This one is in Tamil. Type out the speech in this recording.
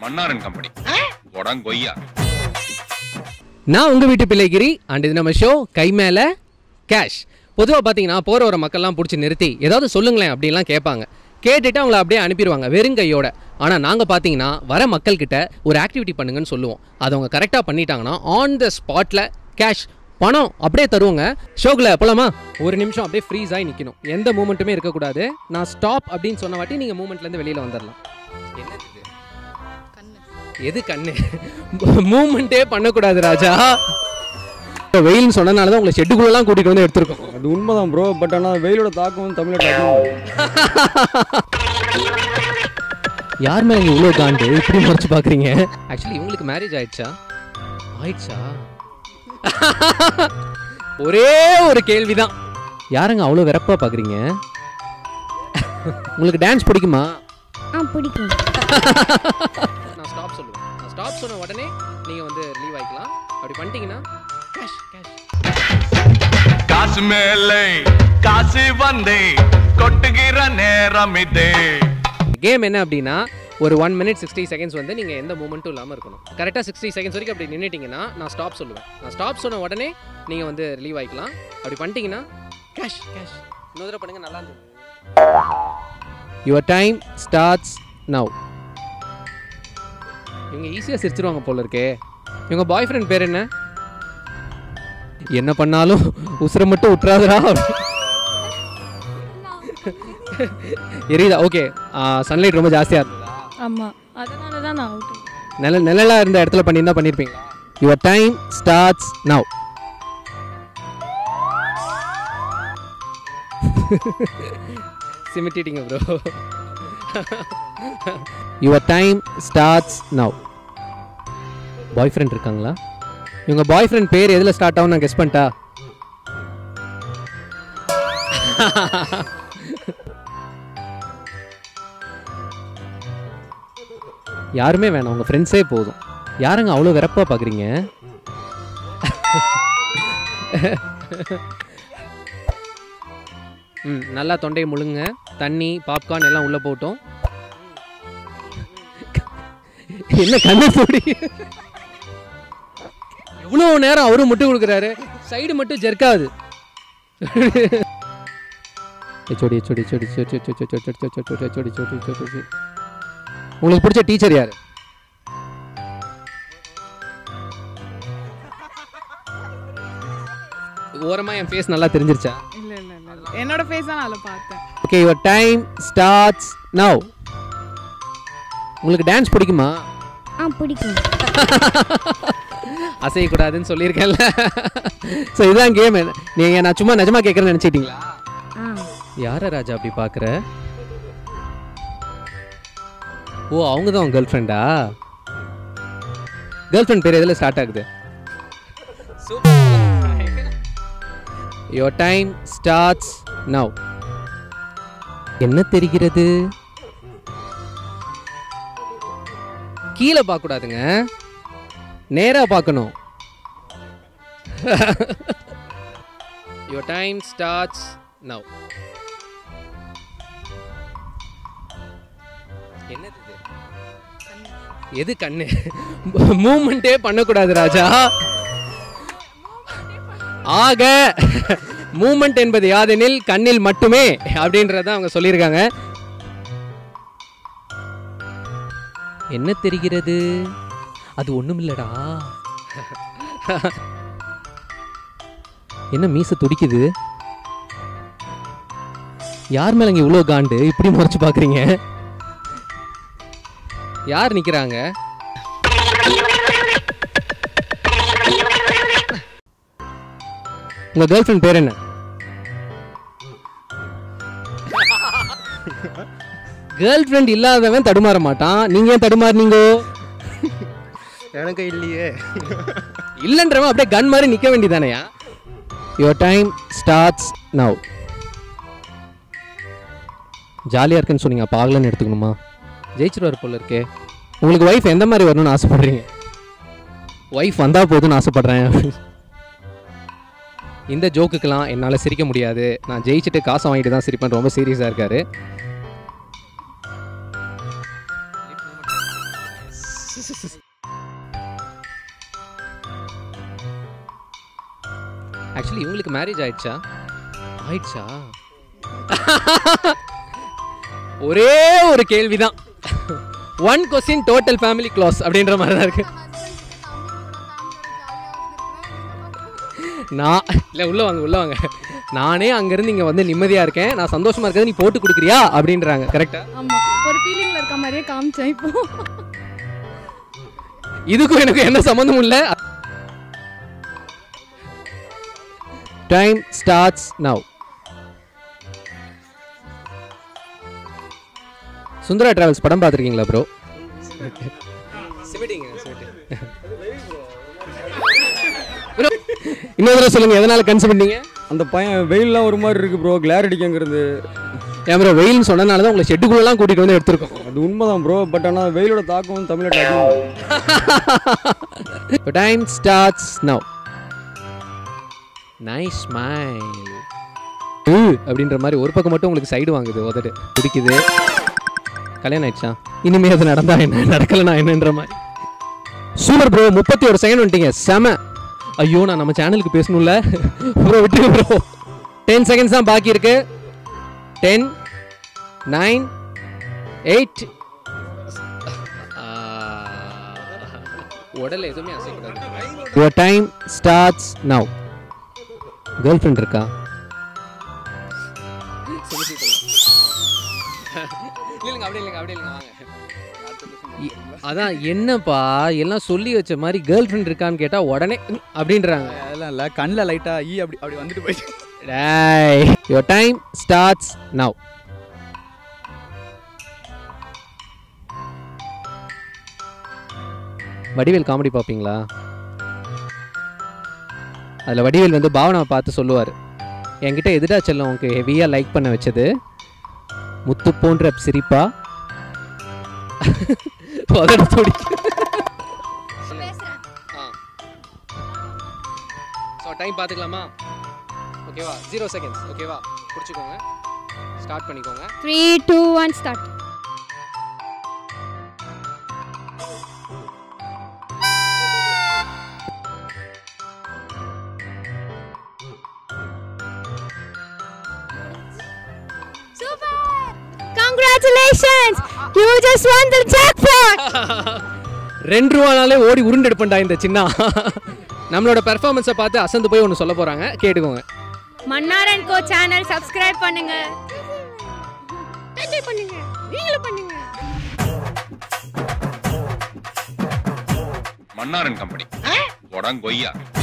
மன்னாரன் கம்பெனி கொய்யா நான் உங்கள் வீட்டு பிள்ளைகிரி அண்ட் இது நம்ம ஷோ கை மேலே கேஷ் பொதுவாக பார்த்தீங்கன்னா போகிற வர மக்கள்லாம் பிடிச்சி நிறுத்தி ஏதாவது சொல்லுங்களேன் அப்படின்லாம் கேட்பாங்க கேட்டுட்டு அவங்கள அப்படியே அனுப்பிடுவாங்க வெறும் கையோட ஆனால் நாங்கள் பார்த்தீங்கன்னா வர மக்கள்கிட்ட ஒரு ஆக்டிவிட்டி பண்ணுங்கன்னு சொல்லுவோம் அதை அவங்க கரெக்டாக பண்ணிட்டாங்கன்னா ஆன் த ஸ்பாட்டில் கேஷ் பணம் அப்படியே தருவோங்க ஷோக்குள்ள போலாமா ஒரு நிமிஷம் அப்படியே ஃப்ரீஸ் ஆகி நிற்கணும் எந்த மூமெண்ட்டுமே இருக்கக்கூடாது நான் ஸ்டாப் அப்படின்னு சொன்ன வாட்டி நீங்கள் மூமெண்ட்லேருந்து வெளியில் வந்துடலாம் என்னது இது எது கண்ணு மூமெண்ட்டே பண்ணக்கூடாது ராஜா இப்போ வெயில்னு சொன்னனால தான் உங்களை ஷெட்டுக்குள்ளெல்லாம் கூட்டிகிட்டு வந்து எடுத்திருக்கோம் அது உண்மைதான் ப்ரோ பட் ஆனால் வெயிலோட தாக்கம் வந்து தமிழ்நாட்டில் அதிகமாக இருக்கு. யார் மேலே இங்கே இவ்வளோ காண்டு இப்படி முறைச்சு பார்க்குறீங்க ஆக்சுவலி இவங்களுக்கு மேரேஜ் ஆயிடுச்சா ஆயிடுச்சா ஒரே ஒரு கேள்விதான் யாருங்க அவ்வளோ வெறப்பாக பார்க்குறீங்க உங்களுக்கு டான்ஸ் பிடிக்குமா ஆ பிடிக்கும் நான் ஸ்டாப் சொல்லுவேன் நான் ஸ்டாப் சொன்ன உடனே நீங்கள் வந்து லீவ் ஆகிக்கலாம் அப்படி பண்ணிட்டீங்கன்னா கேஷ் கேஷ் காசு மேலே காசு வந்தே கொட்டுகிற நேரம் இதே கேம் என்ன அப்படின்னா ஒரு ஒன் மினிட் சிக்ஸ்டி செகண்ட்ஸ் வந்து நீங்கள் எந்த மூமெண்ட்டும் இல்லாமல் இருக்கணும் கரெக்டாக சிக்ஸ்டி செகண்ட்ஸ் வரைக்கும் அப்படி நின்றுட்டீங்கன்னா நான் ஸ்டாப் சொல்லுவேன் நான் ஸ்டாப் சொன்ன உடனே நீங்கள் வந்து லீவ் ஆகிக்கலாம் அப்படி பண்ணிட்டீங்கன்னா கேஷ் கேஷ் இன்னொரு தடவை பண்ணுங்க நல்லா இருந்தது யுவர் டைம் ஸ்டார்ட்ஸ் நவ் இவங்க ஈஸியாக சிரிச்சிருவாங்க போல இருக்கே இவங்க பாய் ஃப்ரெண்ட் பேர் என்ன என்ன பண்ணாலும் உசுரை மட்டும் விட்டுறாதடா எரியுதா ஓகே சன்லைட் ரொம்ப ஜாஸ்தியாக இருந்ததா ஆமாம் அதனால தான் நான் அவுட் நில நிழலாக இருந்த இடத்துல பண்ணியிருந்தா பண்ணியிருப்பீங்களா யுவர் டைம் ஸ்டார்ட்ஸ் நவ் சிமிட்டிட்டீங்க bro your time starts now boy friend இருக்காங்களா இவங்க பாய் ஃப்ரெண்ட் பேர் எதில் ஸ்டார்ட் ஆகும் நான் கெஸ் பண்ணிட்டா யாருமே வேணாம் உங்கள் ஃப்ரெண்ட்ஸே போதும் யாருங்க அவ்வளோ வெறப்பாக பார்க்குறீங்க ம் நல்லா தொண்டையை முழுங்க தண்ணி பாப்கார்ன் எல்லாம் உள்ளே போட்டோம் என்ன கண்ணு போடி எவ்வளோ நேரம் அவரும் முட்டு கொடுக்குறாரு சைடு மட்டும் ஜெர்க்காது சொடி சொடி சொடி சொடி சொடி சொடி சொடி சொடி சொடி சொடி சொடி சொடி சொடி உங்களுக்கு பிடிச்ச டீச்சர் யார் ஓரமா என் ஃபேஸ் நல்லா தெரிஞ்சிருச்சா இல்லை இல்லை இல்லை இல்லை என்னோட ஃபேஸ் தான் நான் அதில் பார்த்தேன் okay your time starts now உங்களுக்கு டான்ஸ் பிடிக்குமா ஆ பிடிக்கும் அசையக்கூடாதுன்னு சொல்லியிருக்கேன்ல ஸோ இதுதான் கேம் நீங்கள் நான் சும்மா நிஜமா கேட்குறேன்னு நினச்சிட்டீங்களா ஆ யாரை ராஜா அப்படி பார்க்குற ஓ அவங்க தான் உங்க கேர்ள் ஃப்ரெண்டா கேர்ள் ஃப்ரெண்ட் பேர் எதில் ஸ்டார்ட் ஆகுது யோர் டைம் ஸ்டார்ட்ஸ் நவ் என்ன தெரிகிறது கீழே பார்க்கக்கூடாதுங்க நேரா பார்க்கணும் யோர் டைம் ஸ்டார்ட்ஸ் நவ் என்னது இது எது கண்ணு மூமெண்ட்டே பண்ணக்கூடாது ராஜா ஆக மூமெண்ட் என்பது யாதெனில் கண்ணில் மட்டுமே அப்படின்றத அவங்க சொல்லியிருக்காங்க என்ன தெரிகிறது அது ஒண்ணும் இல்லடா என்ன மீச துடிக்குது யார் மேல இங்க இவ்வளோ காண்டு இப்படி முறைச்சு பாக்குறீங்க யார் நிக்கிறாங்க உங்க கேர்ள் ஃப்ரெண்ட் பேர் என்ன கேர்ள் ஃப்ரெண்ட் இல்லாதவன் தடுமாற மாட்டான் நீங்க ஏன் தடுமாறுனீங்க எனக்கு இல்லையே இல்லைன்றவன் அப்படியே கன் மாதிரி நிக்க வேண்டியதானயா யுவர் டைம் ஸ்டார்ட்ஸ் நவ் ஜாலியாக இருக்குன்னு சொன்னீங்க அப்போ ஆகலன்னு எடுத்துக்கணுமா ஜெயிச்சிருவார் போல இருக்கே உங்களுக்கு ஒய்ஃப் எந்த மாதிரி வரணும்னு ஆசைப்படுறீங்க ஒய்ஃப் வந்தா போதும்னு ஆசைப்படுறேன் இந்த ஜோக்குக்கெல்லாம் என்னால் சிரிக்க முடியாது நான் ஜெயிச்சுட்டு காசை வாங்கிட்டு தான் சிரிப்பேன் ரொம்ப சீரியஸாக இருக்காரு ஆக்சுவலி இவங்களுக்கு மேரேஜ் ஆயிடுச்சா ஆயிடுச்சா ஒரே ஒரு கேள்விதான் one question total family close அப்படின்ற மாதிரி தான் இருக்கு நான் இல்லை உள்ள வாங்க உள்ள வாங்க நானே அங்கேருந்து இங்கே வந்து நிம்மதியாக இருக்கேன் நான் சந்தோஷமா இருக்கிறது நீ போட்டு கொடுக்குறியா அப்படின்றாங்க கரெக்டா ஆமா ஒரு ஃபீலிங்ல இருக்க மாதிரியே காமிச்சேன் இப்போ இதுக்கும் எனக்கு என்ன சம்மந்தமும் இல்லை time starts now Sundara travels படம் பார்த்துருக்கீங்களா ப்ரோ ப்ரோ இன்னொரு தடவை சொல்லுங்க எதனால கன்சல் பண்ணீங்க அந்த பையன் வெயில்லாம் ஒரு மாதிரி இருக்கு ப்ரோ கிளார் அடிக்கங்கிறது ஏன் ப்ரோ வெயில்னு சொன்னனால தான் உங்களை ஷெட்டுக்குள்ளலாம் கூட்டிகிட்டு வந்து எடுத்திருக்கோம் அது உண்மைதான் ப்ரோ பட் ஆனால் வெயிலோட தாக்கம் வந்து தமிழ்நாட்டில் அதிகம் time starts now nice smile அப்படின்ற மாதிரி ஒரு பக்கம் மட்டும் உங்களுக்கு சைடு வாங்குது உதடு பிடிக்குது கல்யாணம் ஆயிடுச்சா இனிமே அது நடந்தா என்ன நடக்கலனா என்னன்ற மாதிரி சூப்பர் ப்ரோ முப்பத்தி ஒரு செகண்ட் வந்துட்டீங்க செம ஐயோ நான் நம்ம சேனலுக்கு பேசணும்ல ப்ரோ விட்டுருங்க ப்ரோ டென் செகண்ட்ஸ் தான் பாக்கி இருக்கு டென் நைன் எயிட் உடல் எதுவுமே அசைக்கூடாது your time starts now girl friend இருக்கா இல்லைங்க அப்படி இல்லைங்க அப்படி இல்லைங்க வாங்க இ- அதான் என்னப்பா எல்லாம் சொல்லி வச்ச மாதிரி கேர்ள் ஃப்ரெண்ட் இருக்கான்னு கேட்டா உடனே ம், அப்படின்றாங்க அதெல்லாம் இல்லை கண்ணில் லைட்டாக ஈ அப்படி அப்படி வந்துட்டு போயிடுச்சு டேய் your time starts now Vadivel comedy பார்ப்பீங்களா அதில் வடிவேல் வந்து பாவனாவை பார்த்து சொல்லுவார் என்கிட்ட எதுடா செல்லம் உனக்கு ஹெவியாக லைக் பண்ண வச்சது முத்து போன்ற சிரிப்பா உதடு துடிக்கு ஸோ டைம் பார்த்துக்கலாமா ஓகேவா ஜீரோ செகண்ட்ஸ் ஓகேவா பிடிச்சிக்கோங்க ஸ்டார்ட் பண்ணிக்கோங்க three two one start super congratulations you just won the jackpot ரெண்டு ரூபானாலே ஓடி உருண்டெடுப்பண்டா இந்த சின்ன நம்மளோட பெர்ஃபார்மன்ஸை பார்த்து அசந்து போய் ஒன்று சொல்ல போகிறாங்க கேட்டுக்கோங்க மன்னாரன் கோ சேனல் சப்ஸ்கிரைப் பண்ணுங்க என்ஜாய் பண்ணுங்க நீங்களும் பண்ணுங்க மன்னாரன் கம்பெனி உடங்கொய்யா